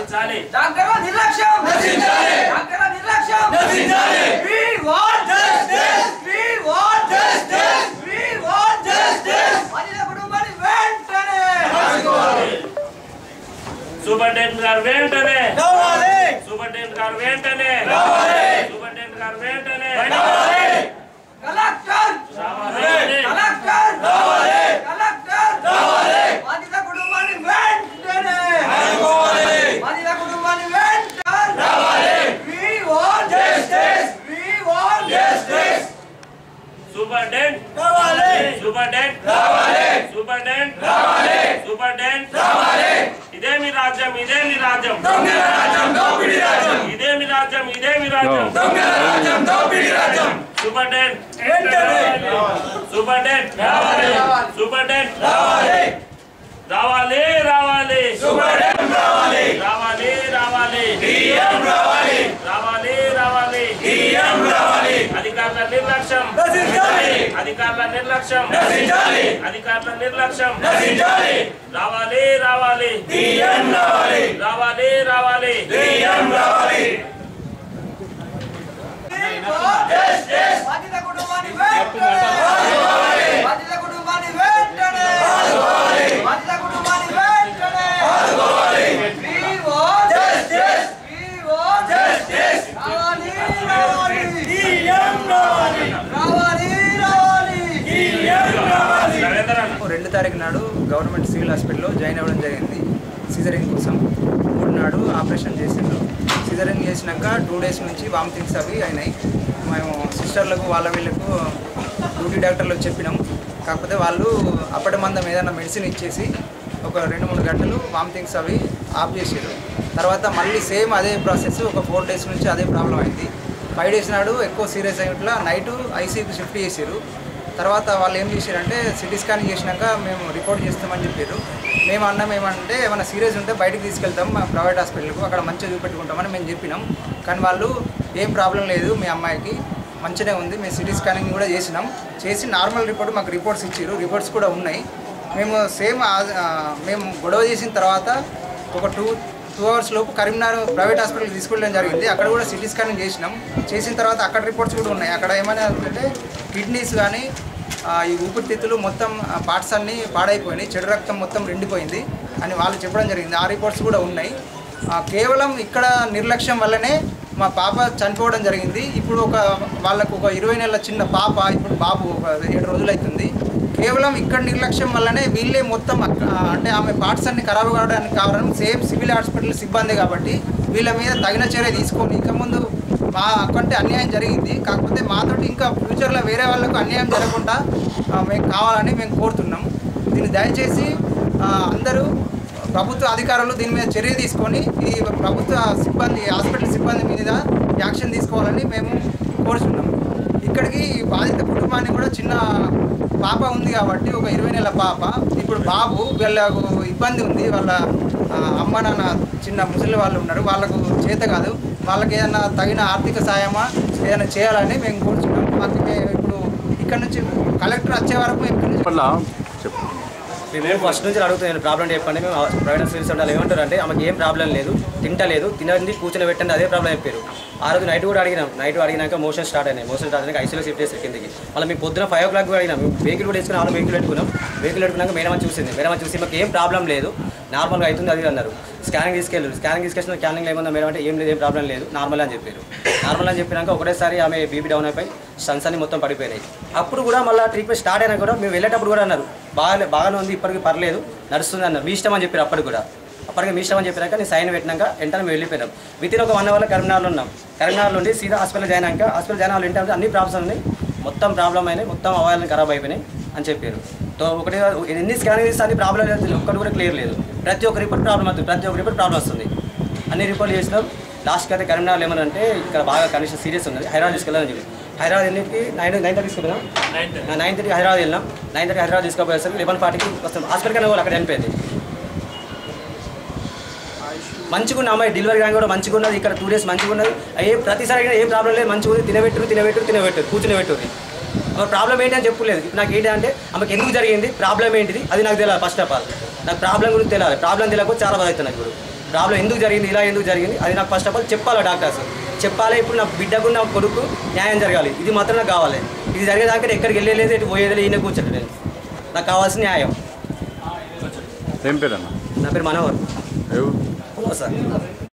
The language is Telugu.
మార్చాలి డాక్టర్ల నిర్లక్ష్యం నశించాలి. డాక్టర్ల నిర్లక్ష్యం నశించాలి. We want Justice. We want Justice. We want Justice. బాధిత కుటుంబాన్ని వెంటనే ఆదుకోవాలి. సూపరింటెండెంట్ గారు వెంటనే రావాలి. సూపరింటెండెంట్ గారు వెంటనే రావాలి. సూపరింటెండెంట్ గారు వెంటనే రావాలి. కలెక్టర్ రావాలి. కలెక్టర్ రావాలి. కలెక్టర్ రావాలి. బాధిత కుటుంబాన్ని వెంటనే ఆదుకోవాలి. బాధిత కుటుంబాన్ని వెంటనే రావాలి. We want Justice. We want Justice. Superintendent రావాలి. సూపరింటెండెంట్ రావాలి. సూపరింటెండెంట్ రావాలి. సూపరింటెండెంట్ రావాలి. ఇదే మీ రాజ్యం ఇదే మీ రాజ్యం దొంగల రాజ్యం దోపిడీ రాజ్యం ఇదే మీ రాజ్యం ఇదే మీ రాజ్యం దొంగల రాజ్యం దోపిడీ రాజ్యం సూపరింటెండెంట్ వెంటనే. సూపరింటెండెంట్ రావాలి. సూపరింటెండెంట్ రావాలి. రావాలి రావాలి సూపరింటెండెంట్ రావాలి. రావాలి రావాలి డిఎం రావాలి. రావాలి రావాలి డిఎం రావాలి. అధికారుల నిర్లక్ష్యం నశించాలి. అధికారుల నిర్లక్ష్యం నశించాలి. అధికారుల నిర్లక్ష్యం నశించాలి. రావాలి రావాలి డిఎం రావాలి. రావాలి రావాలి డిఎం రావాలి. Justice. బాధిత కుటుంబాన్ని వెంటనే ఆదుకోవాలి. బాధిత కుటుంబాన్ని వెంటనే ఆదుకోవాలి. బాధిత కుటుంబాన్ని వెంటనే ఆదుకోవాలి. We want Justice. We want Justice. రావాలి రావాలి డిఎం రావాలి. రావాలి రావాలి డిఎం రావాలి. నరేందర్ అన్న రెండు తారీఖు నాడు గవర్నమెంట్ సివిల్ హాస్పిటల్లో జాయిన్ అవ్వడం జరిగింది సిజరింగ్ కోసం మూడు నాడు ఆపరేషన్ చేసిండ్రు సిజరింగ్ చేసినాక టూ డేస్ నుంచి వామిటింగ్స్ అవి అయినాయి మేము సిస్టర్లకు వాళ్ళ వీళ్ళకు డ్యూటీ డాక్టర్లకు చెప్పినాం కాకపోతే వాళ్ళు అప్పటి మందం ఏదైనా మెడిసిన్ ఇచ్చేసి ఒక రెండు మూడు గంటలు వామిటింగ్స్ అవి ఆఫ్ చేసారు తర్వాత మళ్ళీ సేమ్ అదే ప్రాసెస్ ఒక ఫోర్ డేస్ నుంచి అదే ప్రాబ్లం అయింది ఫైవ్ డేస్ నాడు ఎక్కువ సీరియస్ అయినట్ల నైట్ ఐసీయూకి షిఫ్ట్ చేసారు తర్వాత వాళ్ళు ఏం చేశారంటే సిటీ స్కాన్ చేసినాక మేము రిపోర్ట్ చేస్తామని చెప్పారు మేము అన్నాం ఏమంటే ఏమైనా సీరియస్ ఉంటే బయటికి తీసుకెళ్తాం మా ప్రైవేట్ హాస్పిటల్కు అక్కడ మంచిగా చూపెట్టుకుంటామని మేము చెప్పినాం కానీ వాళ్ళు ఏం ప్రాబ్లం లేదు మీ అమ్మాయికి మంచిగా ఉంది మేము సిటీ స్కానింగ్ కూడా చేసినాం చేసి నార్మల్ రిపోర్ట్ మాకు రిపోర్ట్స్ ఇచ్చారు రిపోర్ట్స్ కూడా ఉన్నాయి మేము సేమ్ ఆ- ఆ, మేము గొడవ చేసిన తర్వాత ఒక టూ టూ అవర్స్ లోపు కరీంనగర్ ప్రైవేట్ హాస్పిటల్కి తీసుకెళ్ళడం జరిగింది అక్కడ కూడా సిటీ స్కానింగ్ చేసినాం చేసిన తర్వాత అక్కడ రిపోర్ట్స్ కూడా ఉన్నాయి అక్కడ ఏమైనా అంటే కిడ్నీస్ కానీ ఆ, ఈ ఊపిరితిత్తులు మొత్తం పార్ట్స్ అన్నీ పాడైపోయినాయి చెడు రక్తం మొత్తం రెండిపోయింది అని వాళ్ళు చెప్పడం జరిగింది ఆ రిపోర్ట్స్ కూడా ఉన్నాయి ఆ, కేవలం ఇక్కడ నిర్లక్ష్యం వల్లనే మా పాప చనిపోవడం జరిగింది ఇప్పుడు ఒక వాళ్ళకు ఒక ఇరవై నెలల చిన్న పాప ఇప్పుడు బాబు ఒక ఏడు రోజులు అవుతుంది కేవలం ఇక్కడ నిర్లక్ష్యం వల్లనే వీళ్ళే మొత్తం అక్క- అంటే ఆమె పార్ట్స్ అన్ని ఖరాబ్ కావడానికి కారణం సేమ్ సివిల్ హాస్పిటల్ సిబ్బంది కాబట్టి వీళ్ళ మీద తగిన చర్య తీసుకొని ఇక ముందు మా అక్కంటే అన్యాయం జరిగింది కాకపోతే మాతోటి ఇంకా ఫ్యూచర్లో వేరే వాళ్ళకు అన్యాయం జరగకుండా ఆ, మేము కావాలని మేము కోరుతున్నాం దీన్ని దయచేసి ఆ, అందరూ ప్రభుత్వ అధికారులు దీని మీద చర్య తీసుకొని ఈ ప్రభుత్వ సిబ్బంది హాస్పిటల్ సిబ్బంది మీద యాక్షన్ తీసుకోవాలని మేము కోరుతున్నాం ఇక్కడికి ఈ బాధిత కుటుంబానికి కూడా చిన్న పాప ఉంది కాబట్టి ఒక ఇరవై నెలల పాప ఇప్పుడు బాబు వీళ్ళకు ఇబ్బంది ఉంది వాళ్ళ ఆ, అమ్మ నాన్న చిన్న ముసలి వాళ్ళు ఉన్నారు వాళ్ళకు చేత కాదు వాళ్ళకి ఏదైనా తగిన ఆర్థిక సాయమా ఏదైనా చేయాలని మేము కోరుచున్నాం మాకు మే- ఇప్పుడు ఇక్కడ నుంచి కలెక్టర్ వచ్చే వరకు మేము ఇక్కడ నుంచి మేము ఫస్ట్ నుంచి అడుగుతున్నాను ప్రాబ్లం చెప్పండి మేము ప్రైవేట్ హాస్పిటల్స్ ఉండాలి ఏమంటారు అంటే ఆమెకి ఏం ప్రాబ్లం లేదు తింటలేదు తినండి కూర్చొని పెట్టండి అదే ప్రాబ్లం చెప్పారు ఆ రోజు నైట్ కూడా అడిగినాం నైట్ అడిగినాక మోషన్ స్టార్ట్ అయినాయి మోషన్ స్టార్ట్ అయినాక ఐసీలో షిఫ్ట్ చేసి కిందకి మళ్ళీ మేము పొద్దున ఫైవ్ ఓ క్లాక్ కూడా అడిగినాం వెహికల్ కూడా వేసుకుని ఆలో వెహికల్ పెట్టుకున్నాం వెహికల్ పెట్టుకున్నాక మేడం అని చూసింది మేడం అని చూసి మాకు ఏం ప్రాబ్లం లేదు నార్మల్గా అవుతుంది అది ఇది అన్నారు స్కానింగ్ తీసుకెళ్ళారు స్కానింగ్ తీసుకెళ్ళిన స్కానింగ్ ఏమన్నా మేడం అంటే ఏం లేదు ఏం ప్రాబ్లం లేదు నార్మల్ అని చెప్పారు నార్మల్ అని చెప్పినాక ఒకటేసారి ఆమె బీపీ డౌన్ అయిపోయి సన్స్ అన్ని మొత్తం పడిపోయినాయి అప్పుడు కూడా మళ్ళీ ట్రీట్మెంట్ స్టార్ట్ అయినా కూడా మేము వెళ్ళేటప్పుడు కూడా అన్నారు బాగా బాగానే ఉంది ఇప్పటికి పర్లేదు నడుస్తుంది అన్నారు మీ ఇష్టం అని చెప్పారు అప్పటికి కూడా అప్పటికి మీ ఇష్టం అని చెప్పినాక నేను సైన్ పెట్టినాక వెంటనే మేము వెళ్ళిపోయినాం విత్ ఇన్ ఒక వన్ అవర్లో కరీంనగర్లో ఉన్నాం కరీంనగర్ నుండి సీదా హాస్పిటల్ జాయిన్ అయ్యాక హాస్పిటల్ జాయిన్ అవ్వాలి ఏంటంటే అన్ని ప్రాబ్లమ్స్ ఉన్నాయి మొత్తం ప్రాబ్లం అయినాయి మొత్తం అవయాలను ఖరాబ్ అయిపోయినాయి అని చెప్పారు తో ఒకటి ఎన్ని స్కానింగ్ చేస్తే అన్ని ప్రాబ్లం లేదు ఒక్కటి కూడా క్లియర్ లేదు ప్రతి ఒక్క రిపోర్ట్ ప్రాబ్లం అవుతుంది ప్రతి ఒక్క రిపోర్ట్ ప్రాబ్లం వస్తుంది అన్ని రిపోర్ట్ చేసినాం లాస్ట్కి అయితే కరీంనగర్ ఏమనంటే ఇక్కడ బాగా కండిషన్ సీరియస్ ఉన్నది హైదరాబాద్ తీసుకెళ్ళాలని చెప్పి హైదరాబాద్ ఎన్నింటికి నైన్ నైన్ థర్టీ తీసుకెళ్ళాం నైన్ థర్టీ హైదరాబాద్ వెళ్ళినాం నైన్ థర్టీ హైదరాబాద్ తీసుకుపోయేసరికి లెవెన్ ఫార్టీకి వస్తాం హాస్పిటల్ కన్నా వాళ్ళు అక్కడ చనిపోయింది మంచిగా ఉన్న అమ్మాయి డెలివరీ కానీ కూడా మంచిగా ఉన్నది ఇక్కడ టూ డేస్ మంచిగా ఉన్నది ఏ ప్రతిసారి అయినా ఏం ప్రాబ్లం లేదు మంచిగా ఉంది తినబెట్టురు తినబెట్టురు తినబెట్టురు కూర్చుని పెట్టుర్రి ఆమె ప్రాబ్లం ఏంటి అని చెప్పలేదు ఇప్పుడు నాకు ఏంటి అంటే ఆమెకి ఎందుకు జరిగింది ప్రాబ్లం ఏంటిది అది నాకు తెలియాలి ఫస్ట్ ఆఫ్ ఆల్ నాకు ప్రాబ్లం గురించి తెలియాలి ప్రాబ్లం తెలియకపోతే చాలా బాధ అవుతుంది నాకు ఇప్పుడు ప్రాబ్లం ఎందుకు జరిగింది ఇలా ఎందుకు జరిగింది అది నాకు ఫస్ట్ ఆఫ్ ఆల్ చెప్పాలి డాక్టర్స్ చెప్పాలి ఇప్పుడు నా బిడ్డకు నా కొడుకు న్యాయం జరగాలి ఇది మాత్రం నాకు కావాలి ఇది జరిగేదాకా ఎక్కడికి వెళ్ళలేదు ఎటు పోయేది ఈయన కూర్చోండి నేను నాకు కావాల్సిన న్యాయం ఏం పేరు అన్న నా పేరు మనోహర్ ఎవరు సార్